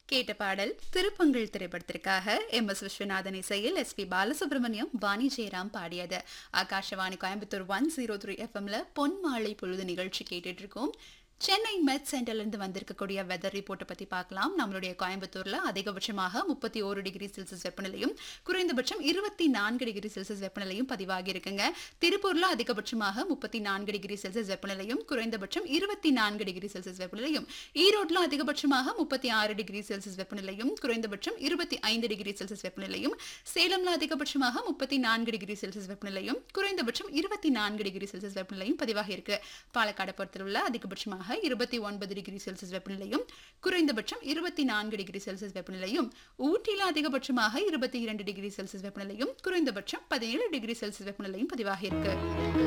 கேட்ட பாடல் திருப்பங்கள் திரைப்படத்திற்காக எம் எஸ் விஸ்வநாதன் இசையில் எஸ் பி பாலசுப்ரமணியம் வாணி ஜெயராம் பாடியது Akashvani Coimbatore one zero three எஃப்எம்ல பொன் மாலை பொழுது நிகழ்ச்சி கேட்டுட்டு இருக்கோம் சென்னை மெட் சென்டர்ல இருந்து வந்திருக்கக்கூடிய வெதர் ரிப்போர்ட்டை பத்தி பார்க்கலாம் நம்மளுடைய கோயம்புத்தூர்ல அதிகபட்சமாக முப்பத்தி ஒரு டிகிரி செல்சியஸ் வெப்பநிலையும் குறைந்தபட்சம் இருபத்தி நான்கு டிகிரி செல்சியஸ் வெப்பநிலையும் பதிவாகி இருக்குங்க திருப்பூர்ல அதிகபட்சமாக முப்பத்தி நான்கு டிகிரி செல்சியஸ் வெப்பநிலையும் குறைந்தபட்சம் இருபத்தி நான்கு டிகிரி செல்சியஸ் வெப்பநிலையும் ஈரோட்ல அதிகபட்சமாக முப்பத்தி ஆறு டிகிரி செல்சியஸ் வெப்பநிலையும் குறைந்தபட்சம் இருபத்தி ஐந்து டிகிரி செல்சியஸ் வெப்பநிலையும் சேலம்ல அதிகபட்சமாக முப்பத்தி நான்கு டிகிரி செல்சியஸ் வெப்பநிலையும் குறைந்தபட்சம் இருபத்தி நான்கு டிகிரி செல்சியஸ் வெப்பநிலையும் பதிவாகி இருக்கு பாலக்காடு பொறுத்தல உள்ள அதிகபட்சமாக இருபத்தி ஒன்பது டிகிரி செல்சியஸ் வெப்பநிலையும் குறைந்தபட்சம் இருபத்தி நான்கு டிகிரி செல்சியஸ் வெப்பநிலையும் ஊட்டியில் அதிகபட்சமாக இருபத்தி இரண்டு டிகிரி செல்சியஸ் வெப்பநிலையும் குறைந்தபட்சம் பதினேழு டிகிரி செல்சியஸ் வெப்பநிலையும் பதிவாகி இருக்கு